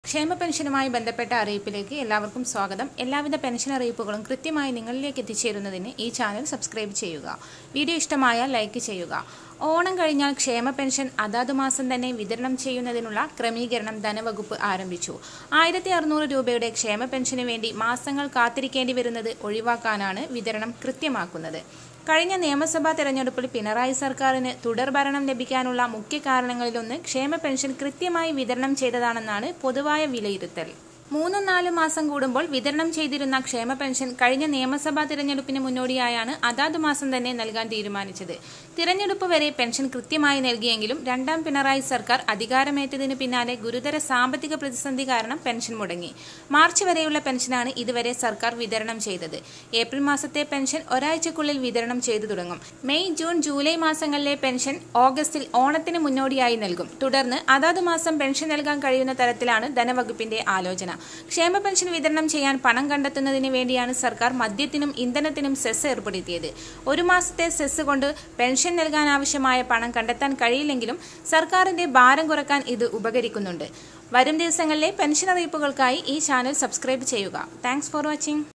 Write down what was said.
ക്ഷേമ പെൻഷനുമായി ബന്ധപ്പെട്ട അറിയിപ്പിലേക്ക് എല്ലാവർക്കും സ്വാഗതം എല്ലാവിധ പെൻഷൻ അറിയിപ്പുകളും കൃത്യമായി നിങ്ങളിലേക്ക് എത്തിച്ചേരുന്നതിന് ഈ ചാനൽ സബ്സ്ക്രൈബ് ചെയ്യുക വീഡിയോ ഇഷ്ടമായാൽ ലൈക്ക് ചെയ്യുക ഓണം കഴിഞ്ഞാൽ ക്ഷേമ പെൻഷൻ അതാത് മാസം തന്നെ വിതരണം ചെയ്യുന്നതിനുള്ള ക്രമീകരണം ധനവകുപ്പ് ആരംഭിച്ചു ആയിരത്തി അറുന്നൂറ് രൂപയുടെ ക്ഷേമ പെൻഷന് വേണ്ടി മാസങ്ങൾ കാത്തിരിക്കേണ്ടി വരുന്നത് ഒഴിവാക്കാനാണ് വിതരണം കൃത്യമാക്കുന്നത് കഴിഞ്ഞ നിയമസഭാ തെരഞ്ഞെടുപ്പിൽ പിണറായി സർക്കാരിന് തുടർഭരണം ലഭിക്കാനുള്ള മുഖ്യ കാരണങ്ങളിലൊന്ന് ക്ഷേമ പെൻഷൻ കൃത്യമായി വിതരണം ചെയ്തതാണെന്നാണ് പൊതുവായ വിലയിരുത്തൽ മൂന്നും നാലും മാസം കൂടുമ്പോൾ വിതരണം ചെയ്തിരുന്ന ക്ഷേമ പെൻഷൻ കഴിഞ്ഞ നിയമസഭാ തിരഞ്ഞെടുപ്പിന് മുന്നോടിയായാണ് അതാത് മാസം തന്നെ നൽകാൻ തീരുമാനിച്ചത് തിരഞ്ഞെടുപ്പ് വരെ പെൻഷൻ കൃത്യമായി നൽകിയെങ്കിലും രണ്ടാം പിണറായി സർക്കാർ അധികാരമേറ്റതിന് പിന്നാലെ ഗുരുതര സാമ്പത്തിക പ്രതിസന്ധി കാരണം പെൻഷൻ മുടങ്ങി മാർച്ച് വരെയുള്ള പെൻഷനാണ് ഇതുവരെ സർക്കാർ വിതരണം ചെയ്തത് ഏപ്രിൽ മാസത്തെ പെൻഷൻ ഒരാഴ്ചക്കുള്ളിൽ വിതരണം ചെയ്തു തുടങ്ങും മെയ് ജൂൺ ജൂലൈ മാസങ്ങളിലെ പെൻഷൻ ഓഗസ്റ്റിൽ ഓണത്തിന് മുന്നോടിയായി നൽകും തുടർന്ന് അതാത് മാസം പെൻഷൻ നൽകാൻ കഴിയുന്ന തരത്തിലാണ് ധനവകുപ്പിന്റെ ആലോചന ക്ഷേമ പെൻഷൻ വിതരണം ചെയ്യാൻ പണം കണ്ടെത്തുന്നതിന് വേണ്ടിയാണ് സർക്കാർ മദ്യത്തിനും ഇന്ധനത്തിനും സെസ് ഏർപ്പെടുത്തിയത് ഒരു മാസത്തെ സെസ് കൊണ്ട് പെൻഷൻ നൽകാൻ ആവശ്യമായ പണം കണ്ടെത്താൻ കഴിയില്ലെങ്കിലും സർക്കാരിന്റെ ഭാരം കുറക്കാൻ ഇത് ഉപകരിക്കുന്നുണ്ട് വരും ദിവസങ്ങളിലെ പെൻഷൻ അറിയിപ്പുകൾക്കായി ഈ ചാനൽ സബ്സ്ക്രൈബ് ചെയ്യുക താങ്ക്സ് ഫോർ വാച്ചിങ്